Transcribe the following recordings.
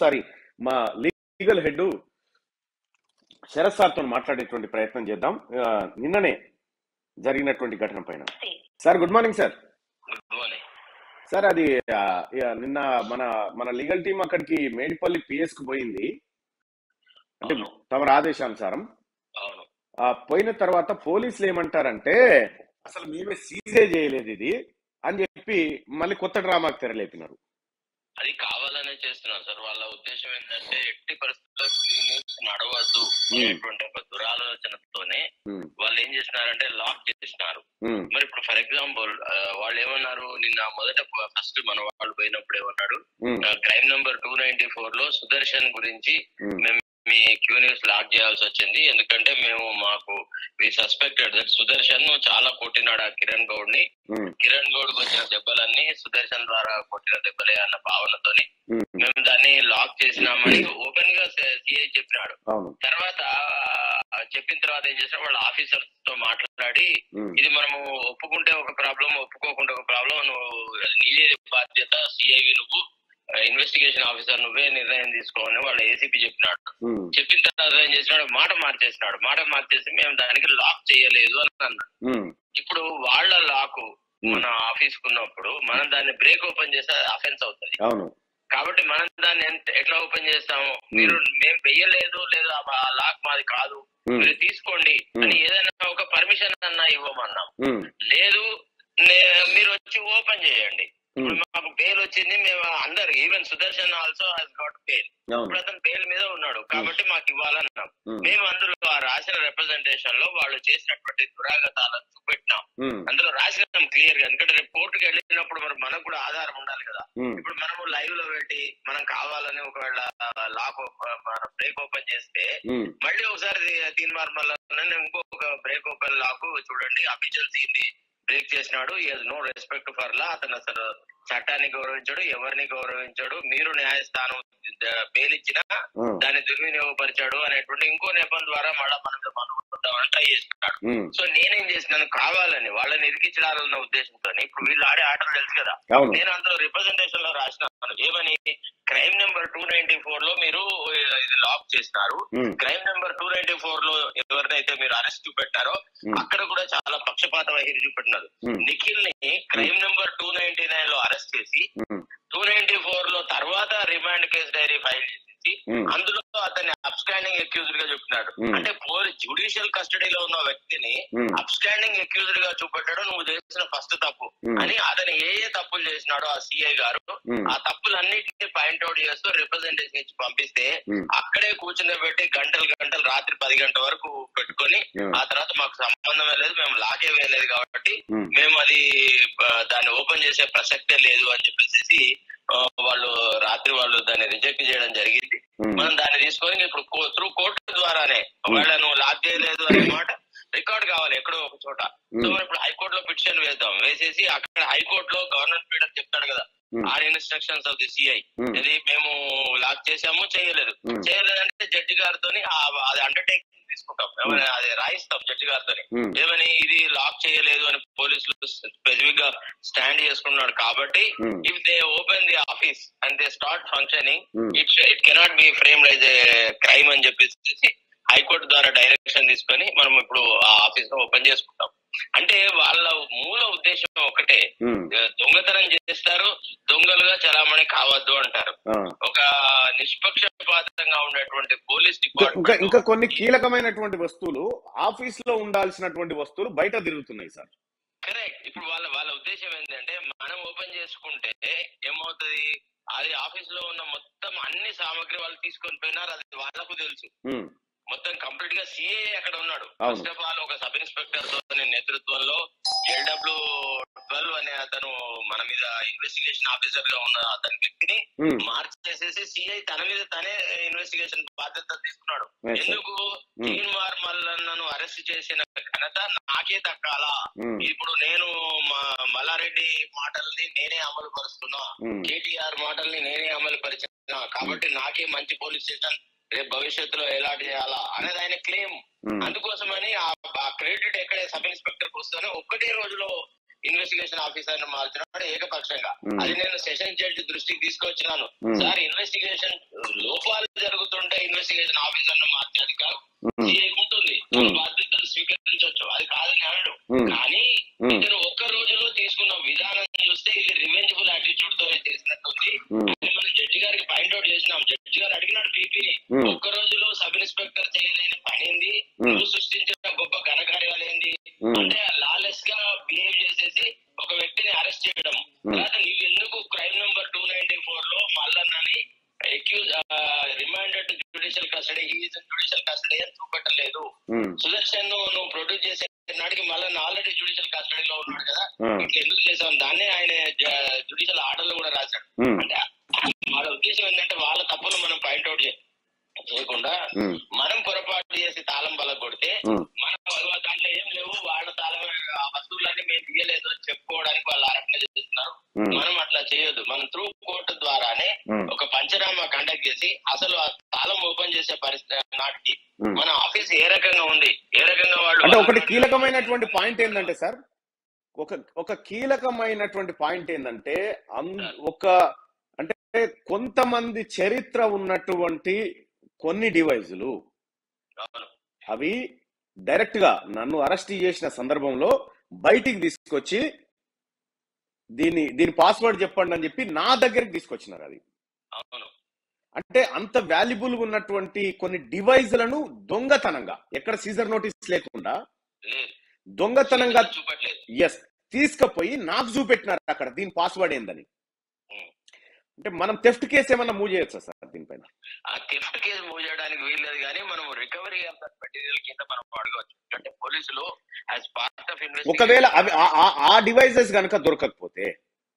ఒకసారి మా legal head Sarath సార్తో మాట్లాడేటువంటి ప్రయత్నం చేద్దాం ఆ, నిన్ననే జరిగినటువంటి ఘటన పైన sir good morning sir good morning sir అది ఆ, ఇక నిన్న మన మన లీగల్ టీం అక్కడికి మేడిపల్లి పిఎస్ కు పోయింది అంటే అవును. తమరి ఆదేశానుసారం అవును ఆ పోయిన తర్వాత పోలీసులు ఏమంటారంటే అసలు మేమే సీజే చేయలేదు ఇది అని చెప్పి మళ్ళీ కొత్త డ్రామాకి తెరలేపినారు అది కావాలనే చేస్తున్నారు సార్ వాళ్ళ ఉద్దేశం ఏంటంటే ఎట్టి పరిస్థితుల్లో క్లీనింగ్స్ నడవద్దు అనేటువంటి ఒక దురాలోచనతోనే ఉమ్, వాళ్ళు ఏం చేసినారంటే లాక్ చేసినారు ఉమ్, మరి ఇప్పుడు ఫర్ ఎగ్జాంపుల్ వాళ్ళు ఏమన్నారు నిన్న మొదట ఫస్ట్ మన వాళ్ళు పోయినప్పుడు ఏమన్నాడు um, crime number two ninety four లో సుదర్శన్ గురించి ఉమ్, మేము మీ క్యూ న్యూస్ లాక్ చేయాల్సి వచ్చింది ఎందుకంటే మేము మాకు వి సస్పెక్టెడ్ దట్ సుదర్శన్ చాలా కొట్టినాడు ఆ కిరణ్ గౌడ్ ని ఉమ్, కిరణ్ గౌడ్ వచ్చిన దెబ్బలన్నీ సుదర్శన్ ద్వారా కొట్టిన దెబ్బలే అన్న భావనతోని ఉమ్, మేము దాన్ని లాక్ చేసినామని ఓపెన్ గా సిఐ చెప్పినాడు అవును తర్వాత ఆ, చెప్పిన తర్వాత ఏం చేసినా వాళ్ళ ఆఫీసర్స్ తో మాట్లాడి ఉమ్, ఇది మనము ఒప్పుకుంటే ఒక ప్రాబ్లం ఒప్పుకోకుంటే ఒక ప్రాబ్లం నువ్వు అది నీదే బాధ్యత సిఐవి నువ్వు ఇన్వెస్టిగేషన్ ఆఫీసర్ నువ్వే నిర్ణయం తీసుకోవాలని వాళ్ళ ఏసీపీ చెప్పినాడు ఉమ్, చెప్పిన తర్వాత ఏం చేసినాడు మాట మార్చేసినాడు మాట మార్చేసి మేము దానికి లాక్ చేయలేదు అని అన్నాడు ఉమ్, ఇప్పుడు వాళ్ళ లాకు మన ఆఫీస్ ఉన్నప్పుడు మనం దాన్ని బ్రేక్ ఓపెన్ చేస్తే అఫెన్స్ అవుతుంది అవును కాబట్టి మనం దాన్ని ఎంత- ఎట్లా ఓపెన్ చేస్తాము మీరు మేము వెయ్యలేదు లేదా ఆ లాక్ మాది కాదు ఉమ్, మీరు తీసుకోండి అని ఏదైనా ఒక పర్మిషన్ అన్నా ఇవ్వమన్నాం ఉమ్, లేదు నే- మీరు వచ్చి ఓపెన్ చేయండి ఉమ్, ఇప్పుడు మాకు బెయిల్ వచ్చింది మేము అందరు even Sudarshan also has got bail అవును ఇప్పుడు అతను బెయిల్ మీద ఉన్నాడు కాబట్టి మాకు ఇవ్వాలన్నాం ఉమ్, మేము అందులో ఆ రాసిన రిప్రజెంటేషన్ లో వాళ్ళు చేసినటువంటి దురాగతాలను చూపెట్టినాం ఉమ్, అందులో రాసినాం క్లియర్ గా ఎందుకంటే రేపు కోర్టుకి వెళ్ళినప్పుడు మరి మనకు కూడా ఆధారం ఉండాలి కదా ఉమ్, ఇప్పుడు మనము లైవ్ లో పెట్టి మనం కావాలని ఒకవేళ లాక్ మనం బ్రేక్ ఓపెన్ చేస్తే ఉమ్, మళ్ళీ ఒకసారి తీన్ మార్మల్ ఇంకొక బ్రేక్ ఓపెన్ లాక్ చూడండి అఫీషియల్ దీన్ని బ్రేక్ చేసినాడు ఈ నో రెస్పెక్ట్ ఫర్ లా అతను అసలు చట్టాన్ని గౌరవించాడు ఎవరిని గౌరవించాడు మీరు న్యాయస్థానం బెయిల్ ఇచ్చినా ఉమ్, దాన్ని దుర్వినియోగపరిచాడు అనేటువంటి ఇంకో నెపం ద్వారా మళ్ళా మనం మనం ట్రై చేస్తున్నాడు ఉమ్, సో నేనేం చేసినాను కావాలని వాళ్ళని ఇరికించాలన్న ఉద్దేశంతో ఇప్పుడు వీళ్ళు ఆడే ఆటలు తెలుసు కదా అవును నేను అందులో రిప్రజెంటేషన్ లో రాసినాను ఏమని crime number two ninety four లో మీరు ఇది లాక్ చేసినారు um, crime number two ninety four లో ఎవరినైతే మీరు అరెస్ట్ చూపెట్టారో ఉమ్, అక్కడ కూడా చాలా పక్షపాత వైఖరి చూపెట్టినారు ఉమ్, నిఖిల్ ని crime number two ninety nine లో అరెస్ట్ చేసి ఉమ్, టూ నైన్టీ ఫోర్ లో తర్వాత రిమాండ్ కేసు డైరీ ఫైల్ చేసి ఉమ్, అందులో అతన్ని అబ్స్టాండింగ్ అక్యూజ్డ్ గా చెప్తున్నాడు ఉమ్. అంటే పోలీస్ జ్యుడిషియల్ కస్టడీలో ఉన్న వ్యక్తిని ఉమ్, అబ్స్టాండింగ్ అక్యూజ్డ్ గా చూపెట్టాడు నువ్వు చేసిన ఫస్ట్ తప్పు ఉమ్, అని అతను ఏ ఏ తప్పులు చేసినాడో ఆ సిఐ గారు ఉమ్, ఆ తప్పులన్నింటినీ పాయింట్అవుట్ చేస్తూ రిప్రజెంటేషన్ ఇచ్చి పంపిస్తే ఉమ్, అక్కడే కూర్చుని పెట్టి గంటలు గంటలు రాత్రి పది గంటల వరకు పెట్టుకొని ఉమ్, ఆ తర్వాత మాకు సంబంధమే లేదు మేము లాగే వేయలేదు కాబట్టి ఉమ్, మేము అది ఆ, దాన్ని ఓపెన్ చేసే ప్రసక్తే లేదు అని చెప్పేసి ఆ, వాళ్ళు రాత్రి వాళ్ళు దాన్ని రిజెక్ట్ చేయడం జరిగింది ఉమ్, మనం దాన్ని తీసుకొని ఇప్పుడు త్రూ కోర్టు ద్వారానే ఒకవేళ నువ్వు లాక్ చేయలేదు అనే మాట రికార్డ్ కావాలి ఎక్కడో ఒక చోట సో మనం ఇప్పుడు హైకోర్టులో పిటిషన్ వేద్దాం వేసేసి అక్కడ హైకోర్టులో గవర్నమెంట్ పీడర్ చెప్తాడు కదా um, or instructions of the CI um, ఇది మేము లాక్ చేసాము చేయలేదు ఉమ్, చేయలేదంటే జడ్జి గారితో అది అండర్టేకింగ్ తీసుకుంటాం ఏమని అది రాయిస్తాం జడ్జి గారితో ఉమ్, ఏమని ఇది లాక్ చేయలేదు అని పోలీసులు స్పెసిఫిక్ గా స్టాండ్ చేసుకున్నాడు కాబట్టి um, if they open the office and they start functioning um, it it cannot be frame lies a crime అని చెప్పేసి హైకోర్టు ద్వారా డైరెక్షన్ తీసుకొని మనం ఇప్పుడు ఆ ఆఫీస్ ఓపెన్ చేసుకుంటాం అంటే వాళ్ళ మూల ఉద్దేశం ఒకటే ఉమ్, దొంగతనం చేస్తారు దొంగలుగా చలామణి కావద్దు అంటారు ఆ. ఒక నిష్పక్షపాతంగా ఉండేటువంటి పోలీస్ ఇంకా ఇంకా డిపార్ట్మెంట్ ఇంకా కొన్ని కీలకమైనటువంటి వస్తువులు ఆఫీస్ లో ఉండాల్సినటువంటి వస్తువులు బయట తిరుగుతున్నాయి సార్ కరెక్ట్ ఇప్పుడు వాళ్ళ వాళ్ళ ఉద్దేశం ఏంటంటే మనం ఓపెన్ చేసుకుంటే ఏమవుతుంది అది ఆఫీస్ లో ఉన్న మొత్తం అన్ని సామాగ్రి వాళ్ళు తీసుకొని పోయినారు అది వాళ్ళకు తెలుసు ఉమ్, మొత్తం కంప్లీట్ గా సిఏ అక్కడ ఉన్నాడు అవును. ఫస్ట్ ఆఫ్ ఆల్ ఒక సబ్ ఇన్స్పెక్టర్ తో నేతృత్వంలో ఎల్డబ్ల్యూ ట్వెల్వ్ అనే అతను మన మీద ఇన్వెస్టిగేషన్ ఆఫీసర్ గా ఉన్న అతని వ్యక్తిని ఉమ్, మార్చేసేసి సిఐ తన మీద తనే ఇన్వెస్టిగేషన్ బాధ్యత తీసుకున్నాడు Yes, sir. ఎందుకు తీన్మార్ మల్లన్నను అరెస్ట్ చేసిన ఘనత నాకే దక్కాలా ఉమ్, ఇప్పుడు నేను మా మల్లారెడ్డి మాటల్ని నేనే అమలు పరుస్తున్నా ఉమ్, కేటీఆర్ మాటల్ని నేనే అమలు పరిచిన కాబట్టి నాకే మంచి పోలీస్ స్టేషన్ రేపు భవిష్యత్తులో ఎలాట్ చేయాలా అనేది ఆయన క్లెయిమ్ ఉమ్, అందుకోసమని ఆ క్రెడిట్ ఎక్కడే సబ్ ఇన్స్పెక్టర్ కు వస్తుందో ఒక్కటే రోజులో ఇన్వెస్టిగేషన్ ఆఫీసర్ ను మార్చినాడు ఏకపక్షంగా Hmm. అది నేను సెషన్ జడ్జి దృష్టికి తీసుకొచ్చినాను Hmm. సార్ ఇన్వెస్టిగేషన్ లోపాలు జరుగుతుంటే ఇన్వెస్టిగేషన్ ఆఫీసర్ ను మార్చే అధికారం ఉమ్, CA కు ఉంటుంది Hmm. బాధ్యతలు స్వీకరించవచ్చు అది కాదని అనడు Hmm. కానీ ఉమ్, ఇతను ఒక్క రోజులో తీసుకున్న విధానం చూస్తే ఇది రివెంజబుల్ యాటిట్యూడ్ తోనే చేసినట్టుంది ఉమ్, అని మనం జడ్జి గారికి పాయింట్అవుట్ చేసినాం జడ్జి గారు అడిగినాడు పీపీని Hmm. ఒక్క రోజులో సబ్ ఇన్స్పెక్టర్ చేయలేని పని ఏంది Hmm. నువ్వు సృష్టించిన గొప్ప ఘనకార్యాలు ఏంది Hmm. అంటే లాలెస్ గా బిహేవ్ చేసేసి ఒక వ్యక్తిని అరెస్ట్ చేయడం Hmm. తర్వాత నువ్వు ఎందుకు crime number two ninety four లో మల్లన్నని accused remanded judicial custody is judicial custody అని చూపెట్టలేదు ఉమ్, సుదర్శన్ ను నువ్వు ప్రొడ్యూస్ చేసే నాటికి మళ్ళీ ఆల్రెడీ జ్యుడిషియల్ కస్టడీలో ఉన్నాడు కదా ఉమ్, ఇట్లా ఎందుకు చేసాం దాన్నే ఆయన జ్యుడిషియల్ ఆర్డర్ లో కూడా రాశాడు ఉమ్, అంటే వాళ్ళ ఉద్దేశం ఏంటంటే వాళ్ళ తప్పులు మనం పాయింట్అవుట్ చేయకుండా ఉమ్, మనం పొరపాటు చేసి తాళం బల కొడితే ఉమ్, మన వాళ్ళ దాంట్లో ఏం లేవు వాళ్ళ తాళం ఆ వస్తువులన్నీ మేము తీయలేదు అని చెప్పుకోవడానికి వాళ్ళు ఆరోపణ చేస్తున్నారు ఉమ్, మనం అట్లా చేయొద్దు మనం త్రూ కోర్టు ద్వారానే ఉమ్, ఒక పంచనామా కండక్ట్ చేసి అసలు ఆ తాళం ఓపెన్ చేసే పరిస్థితి నాటికి ఉమ్. మన ఆఫీస్ ఏ రకంగా ఉంది ఏ రకంగా వాళ్ళు అంటే ఒకటి కీలకమైనటువంటి పాయింట్ ఏంటంటే సార్ ఒక ఒక కీలకమైనటువంటి పాయింట్ ఏంటంటే అన్- ఒక అంటే కొంతమంది చరిత్ర ఉన్నటువంటి కొన్ని డివైజులు అవును. అవి డైరెక్ట్ గా నన్ను అరెస్ట్ చేసిన సందర్భంలో బయటికి తీసుకొచ్చి దీని దీని పాస్వర్డ్ చెప్పండి అని చెప్పి నా దగ్గరికి తీసుకొచ్చినారు అది అవును అంటే అంత వాల్యుబుల్ ఉన్నటువంటి కొన్ని డివైజులను దొంగతనంగా ఎక్కడ సీజర్ నోటీస్ లేకుండా లేదు దొంగతనంగా చూపట్లేదు ఎస్ తీసుకుపోయి నాకు చూపెట్టినారు అక్కడ దీని పాస్వర్డ్ ఏందని ఉం. అంటే మనం టెఫ్ట్ కేసు ఏమన్నా మూవ్ చేయొచ్చా సార్ దీనిపైన ఆ థెఫ్ట్ కేసు మూవ్ చేయడానికి వీల్లేదు కానీ మనం రికవరీ ఆఫ్ దట్ మెటీరియల్ కింద మనం అడగవచ్చు అంటే పోలీసులు యాజ్ పార్ట్ ఆఫ్ ఒకవేళ అవి ఆ- ఆ- ఆ డివైజెస్ కనుక దొరకకపోతే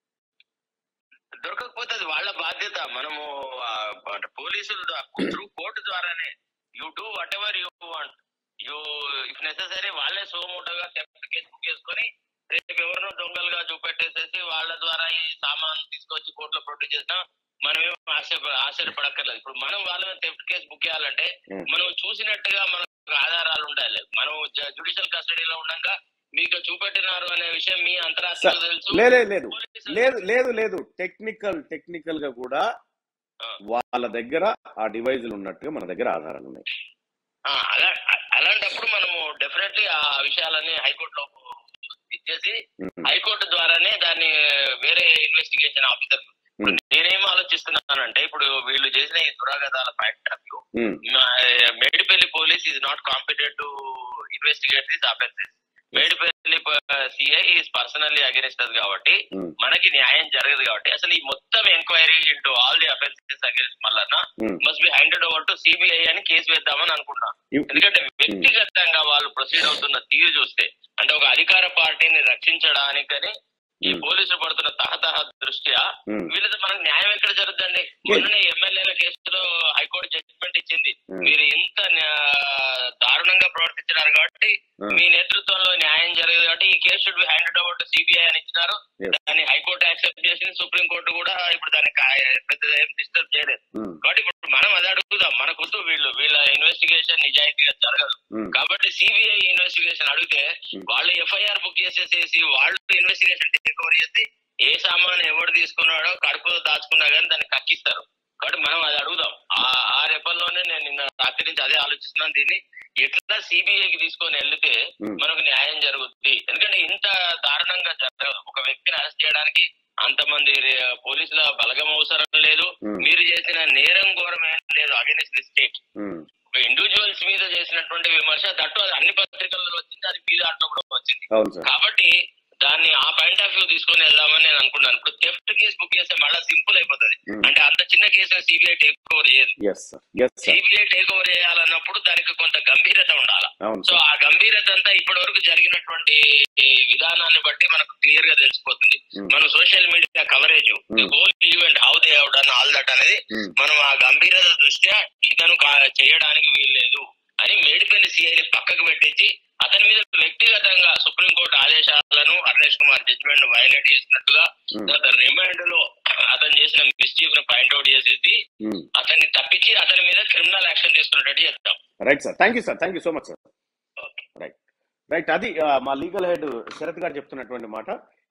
దొరకకపోతే అది వాళ్ళ బాధ్యత మనము ఆ, అంటే పోలీసులు త్రూ కోర్టు ద్వారానే you do whatever you want you if necessary వాళ్ళే సోమూటగా థెఫ్ట్ కేసు బుక్ చేసుకొని రేపు ఎవరినో దొంగలుగా చూపెట్టేసేసి వాళ్ళ ద్వారా ఈ సామాన్ తీసుకొచ్చి కోర్టులో ప్రొడ్యూస్ చేసినా మనం ఏం ఆశ్చర్య ఆశ్చర్యపడక్కర్లేదు ఇప్పుడు మనం వాళ్ళ థెఫ్ట్ కేసు బుక్ చేయాలంటే Hmm. మనం చూసినట్టుగా మనకు ఆధారాలు ఉండాలి మనం జుడిషియల్ కస్టడీలో ఉండగా మీకు చూపెట్టినారు అనే విషయం మీ అంతరాత్మకు తెలుసు లేదే లేదు పోలీసులు- లేదు లేదు లేదు టెక్నికల్ టెక్నికల్ గా కూడా ఆ. వాళ్ళ దగ్గర ఆ డివైజులు ఉన్నట్టుగా మన దగ్గర ఆధారాలు ఉన్నాయి ఆ, అలా అ- అలాంటప్పుడు మనము డెఫినెట్లీ ఆ విషయాలన్నీ హైకోర్టులో ఇచ్చేసి ఉం. హైకోర్టు ద్వారానే దాన్ని వేరే ఇన్వెస్టిగేషన్ ఆఫీసర్ ఇప్పుడు ఉం. నేనేం ఆలోచిస్తున్నానంటే ఇప్పుడు వీళ్ళు చేసిన ఈ దురాగతాల పాయింట్ ఆఫ్ వ్యూ ఉం. Medipally police is not competent to investigate this offences Medipally CI is personally against కాబట్టి ఉం. మనకి న్యాయం జరగదు కాబట్టి అసలు ఈ మొత్తం enquiry into all the offences against Mallanna ఉం. Must be handed over to CBI అని కేసు వేద్దామని అనుకున్నా ఇవ్- ఎందుకంటే వ్యక్తిగతంగా వాళ్ళు ప్రొసీడ్ అవుతున్న తీరు చూస్తే అంటే ఒక అధికార పార్టీని రక్షించడానికని ఈ Hmm. పోలీసులు పడుతున్న తహతహ దృష్ట్యా ఉం. వీళ్ళతో మనకు న్యాయం ఎక్కడ జరుగుతుందండి మొన్ననే ఎమ్మెల్యేల కేసులో హైకోర్టు జడ్జిమెంట్ ఇచ్చింది Hmm. మీరు ఇంత న్యా- దారుణంగా ప్రవర్తించినారు కాబట్టి Hmm. మీ నేతృత్వంలో న్యాయం జరగదు కాబట్టి ఈ case should be handed over to CBI అని ఇచ్చినారు Yes. దాన్ని హైకోర్టు యాక్సెప్ట్ చేసింది సుప్రీం కోర్టు కూడా ఇప్పుడు దాన్ని కా- పెద్ద ఏం డిస్టర్బ్ చేయలేదు ఉం. కాబట్టి ఇప్పుడు మనం అది అడుగుదాం మనకొద్దు వీళ్ళు వీళ్ళ ఇన్వెస్టిగేషన్ నిజాయితీగా జరగదు ఉం. కాబట్టి సిబిఐ ఇన్వెస్టిగేషన్ అడిగితే Hmm. వాళ్ళు ఎఫ్ఐఆర్ బుక్ చేసేసేసి వాళ్ళు ఇన్వెస్టిగేషన్ టేక్ ఓవర్ చేసి ఏ సామాన్ ఎవరు తీసుకున్నాడో కడుపులో దాచుకున్నా కానీ దాన్ని కక్కిస్తారు కాబట్టి మనం అది అడుగుదాం ఆ ఆ రెపల్లోనే నేను నిన్న రాత్రి నుంచి అదే ఆలోచిస్తున్నాను దీన్ని ఎట్లా సిబిఐకి తీసుకొని వెళ్తే Hmm. మనకు న్యాయం జరుగుద్ది ఎందుకంటే ఇంత దారుణంగా జరగదు ఒక వ్యక్తిని అరెస్ట్ చేయడానికి అంతమంది రే- పోలీసుల బలగం అవసరం లేదు Hmm. మీరు చేసిన నేరం ఘోరం ఏం లేదు అగేన్స్ట్ ది స్టేట్ ఉం. ఒక ఇండివిజువల్స్ మీద చేసినటువంటి విమర్శ దట్టు అది అన్ని పత్రికల్లో వచ్చింది అది మీ దాంట్లో కూడా వచ్చింది అవును సార్ కాబట్టి దాన్ని ఆ పాయింట్ ఆఫ్ వ్యూ తీసుకొని వెళ్దామని నేను అనుకున్నాను ఇప్పుడు థెఫ్ట్ కేసు బుక్ చేస్తే మళ్ళీ సింపుల్ అయిపోతుంది Hmm. అంటే అంత చిన్న కేసు సిబిఐ టేక్ ఓవర్ చేయదు yes sir yes sir CBI take over చేయాలన్నప్పుడు దానికి కొంత గంభీరత ఉండాలి అవును సో సార్ ఆ గంభీరత అంతా ఇప్పటి వరకు జరిగినటువంటి విధానాన్ని బట్టి మనకు క్లియర్ గా తెలిసిపోతుంది Hmm. మన social media coverage Hmm. Whole event how they have done all that అనేది ఉం. మనం ఆ గంభీరత దృష్ట్యా ఇతను కా- చేయడానికి వీల్లేదు అని మేడిపల్లి సిఐని పక్కకు పెట్టించి అతని మీద వ్యక్తిగతంగా సుప్రీంకోర్టు ఆదేశాలను అర్నేష్ కుమార్ జడ్జిమెంట్ ను వైలేట్ చేసినట్టుగా ఉం. తర్వాత రిమాండ్ లో అతను చేసిన మిస్చీఫ్ ను పాయింట్అవుట్ చేసేసి ఉం. అతన్ని తప్పించి అతని మీద క్రిమినల్ యాక్షన్ తీసుకున్నట్టు చెప్తాం right sir thank you sir thank you so much sir okay right right అది ఆ, మా లీగల్ హెడ్ శరత్ గారు చెప్తున్నటువంటి మాట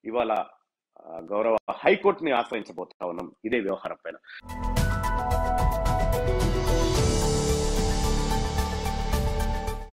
ఇవాళ ఆ, గౌరవ హైకోర్టుని ఆశ్రయించబోతా ఉన్నాం ఇదే వ్యవహారం పైన